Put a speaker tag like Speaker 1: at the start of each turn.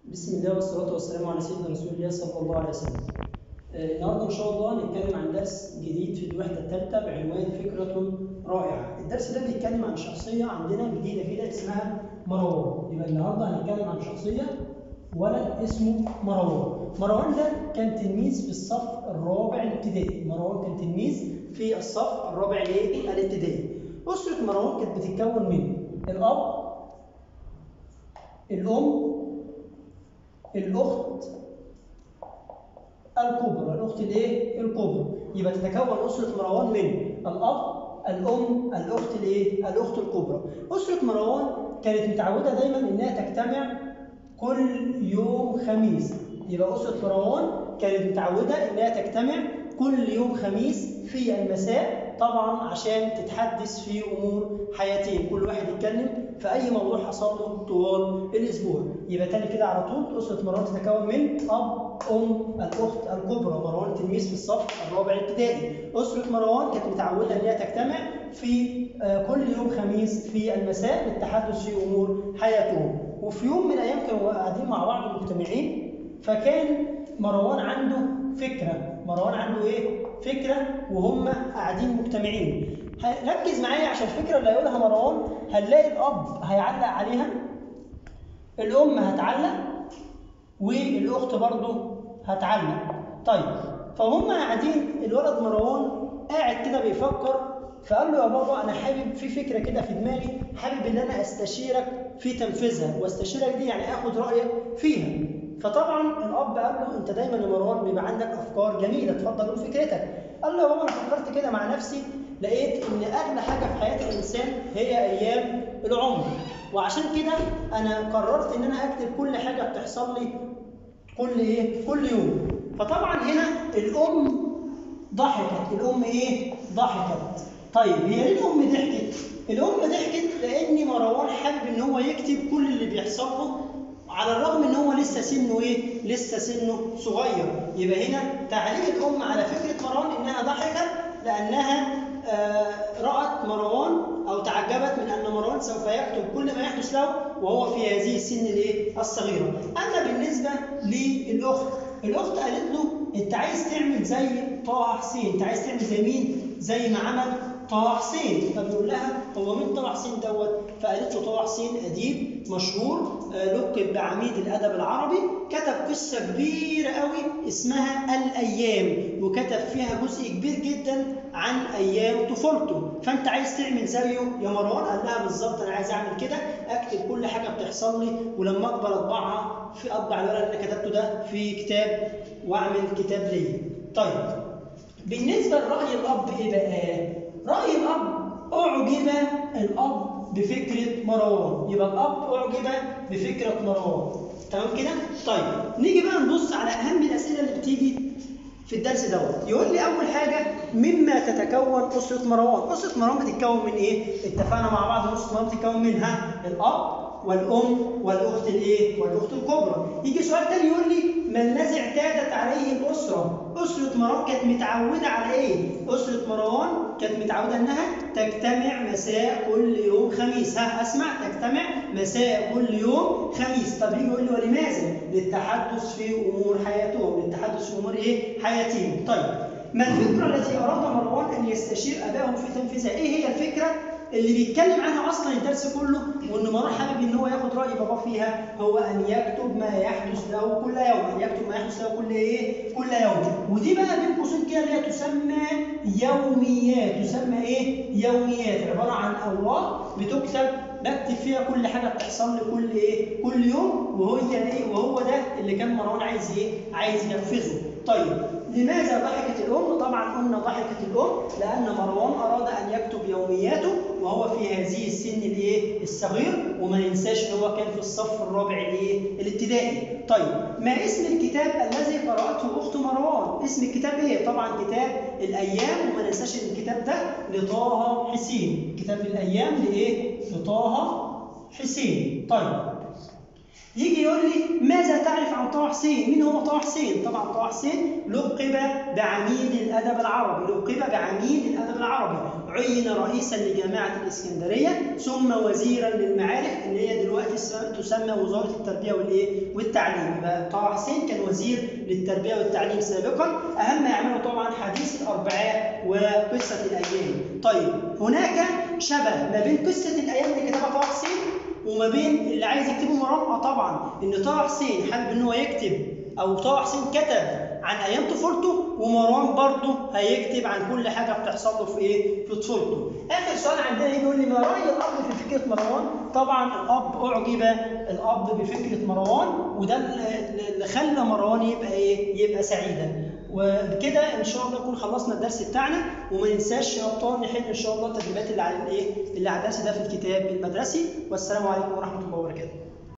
Speaker 1: بسم الله والصلاة والسلام على سيدنا رسول الله صلى الله عليه وسلم. آه، النهارده إن شاء الله هنتكلم عن درس جديد في الوحدة الثالثة بعنوان فكرة رائعة. الدرس ده بيتكلم عن شخصية عندنا جديدة كده اسمها مروان. يبقى النهارده هنتكلم عن شخصية ولد اسمه مروان. مروان ده كان تلميذ في الصف الرابع الابتدائي. مروان كان تلميذ في الصف الرابع الايه؟ الابتدائي. أسرة مروان كانت بتتكون من الأب الأم الأخت الكبرى الأخت الإيه؟ الكبرى يبقى تتكون أسرة مروان من الأب الأم الأخت الإيه؟ الأخت الكبرى أسرة مروان كانت متعودة دايما إنها تجتمع كل يوم خميس يبقى أسرة مروان كانت متعودة إنها تجتمع كل يوم خميس في المساء طبعا عشان تتحدث في امور حياتهم كل واحد يتكلم في اي موضوع حصل له طوال الاسبوع يبقى تاني كده على طول اسره مروان تتكون من اب ام الاخت الكبرى مروان تلميذ في الصف الرابع الابتدائي اسره مروان كانت متعوده انها تجتمع في آه، كل يوم خميس في المساء للتحدث في امور حياتهم وفي يوم من الايام كانوا قاعدين مع بعض مجتمعين فكان مروان عنده فكره مروان عنده ايه فكره وهم قاعدين مجتمعين ه- ركز معايا عشان الفكره اللي هيقولها مروان هنلاقي الاب هيعلق عليها الام هتعلق والاخت برضه هتعلق طيب فهم قاعدين الولد مروان قاعد كده بيفكر فقال له يا بابا انا حابب في فكره كده في دماغي حابب ان انا استشيرك في تنفيذها واستشيرك دي يعني اخد رايك فيها فطبعا الاب قال له انت دايما يا مروان بيبقى عندك افكار جميله اتفضل قول فكرتك قال له يا بابا انا فكرت كده مع نفسي لقيت ان اغلى حاجه في حياه الانسان هي ايام العمر وعشان كده انا قررت ان انا اكتب كل حاجه بتحصل لي كل ايه كل يوم فطبعا هنا الام ضحكت الام ايه ضحكت طيب هي ليه الام ضحكت الام ضحكت لان مروان حابب ان هو يكتب كل اللي بيحصل له على الرغم ان هو لسه سنه ايه لسه سنه صغير يبقى هنا تعليق الام على فكره مروان انها ضحكت لانها آه، رأت مروان أو تعجبت من أن مروان سوف يكتب كل ما يحدث له وهو في هذه السن الإيه؟ الصغيرة. أما بالنسبة للأخت، الأخت قالت له أنت عايز تعمل زي طه حسين، أنت عايز تعمل زي مين؟ زي ما عمل طه حسين، فبيقول لها هو مين طه حسين دوت؟ فقالت له طه حسين أديب مشهور آه، لقب بعميد الأدب العربي، كتب قصة كبيرة قوي اسمها الأيام، وكتب فيها جزء كبير جدا عن أيام طفولته، فأنت عايز تعمل زيه يا مروان؟ قال لها بالظبط أنا عايز أعمل كده، أكتب كل حاجة بتحصل لي ولما أكبر أطبعها في أطبع الورق اللي أنا كتبته ده في كتاب وأعمل كتاب ليا. طيب بالنسبة لرأي الأب إيه بقى؟ رأي الأب أعجب الأب بفكرة مروان، يبقى الأب أعجب بفكرة مروان، تمام كده؟ طيب نيجي بقى نبص على أهم الأسئلة اللي بتيجي في الدرس دوت، يقول لي أول حاجة مما تتكون أسرة مروان، أسرة مروان بتتكون من إيه؟ اتفقنا مع بعض إن أسرة مروان بتتكون منها الأب والأم والأخت الإيه؟ والأخت الكبرى. يجي سؤال تاني يقول لي ما الذي اعتادت عليه الأسرة؟ أسرة مروان كانت متعودة على إيه؟ أسرة مروان كانت متعودة إنها تجتمع مساء كل يوم خميس، ها أسمع تجتمع مساء كل يوم خميس، طب يجي يقول لي ولماذا؟ للتحدث في أمور حياتهم، للتحدث في أمور إيه؟ حياتهم. طيب ما الفكرة التي أراد مروان أن يستشير أباه في تنفيذها؟ إيه هي الفكرة اللي بيتكلم عنها اصلا الدرس كله وان مروان حابب ان هو ياخد راي باباه فيها هو ان يكتب ما يحدث له كل يوم ان يكتب ما يحدث له كل ايه كل يوم ودي بقى بين قوسين كده اللي هي تسمى يوميات تسمى ايه يوميات عباره عن اوراق بتكتب بكتب فيها كل حاجه بتحصل لي كل ايه كل يوم وهي ايه وهو ده اللي كان مروان عايز ايه عايز ينفذه طيب لماذا ضحكت الام طبعا قلنا ضحكت الام لان مروان اراد ان يكتب يومياته وهو في هذه السن الايه الصغير وما ننساش ان هو كان في الصف الرابع الايه الابتدائي طيب ما اسم الكتاب الذي قراته اخت مروان اسم الكتاب ايه طبعا كتاب الايام وما ننساش ان الكتاب ده لطه حسين كتاب الايام لايه لطه حسين طيب يجي يقول لي ماذا تعرف عن طه حسين؟ مين هو طه حسين؟ طبعا طه حسين لقب بعميد الادب العربي، لقب بعميد الادب العربي، عين رئيسا لجامعه الاسكندريه ثم وزيرا للمعارف اللي هي دلوقتي تسمى وزاره التربيه والايه؟ والتعليم، يبقى طه حسين كان وزير للتربيه والتعليم سابقا، اهم يعمله طبعا حديث الاربعاء وقصه الايام. طيب هناك شبه ما بين قصه الايام اللي كتبها طه حسين وما بين اللي عايز يكتبه مرام اه طبعا ان طه حسين حابب ان هو يكتب او طه حسين كتب عن ايام طفولته ومروان برضه هيكتب عن كل حاجه بتحصل له في ايه؟ في طفولته. اخر سؤال عندنا يجي يقول لي ما راي الاب في فكره مروان؟ طبعا الاب اعجب الاب بفكره مروان وده اللي خلى مروان يبقى ايه؟ يبقى سعيدا. وبكده ان شاء الله نكون خلصنا الدرس بتاعنا وما ننساش يا ابطال نحل ان شاء الله التدريبات اللي على الايه؟ اللي على الدرس ده في الكتاب المدرسي والسلام عليكم ورحمه الله وبركاته.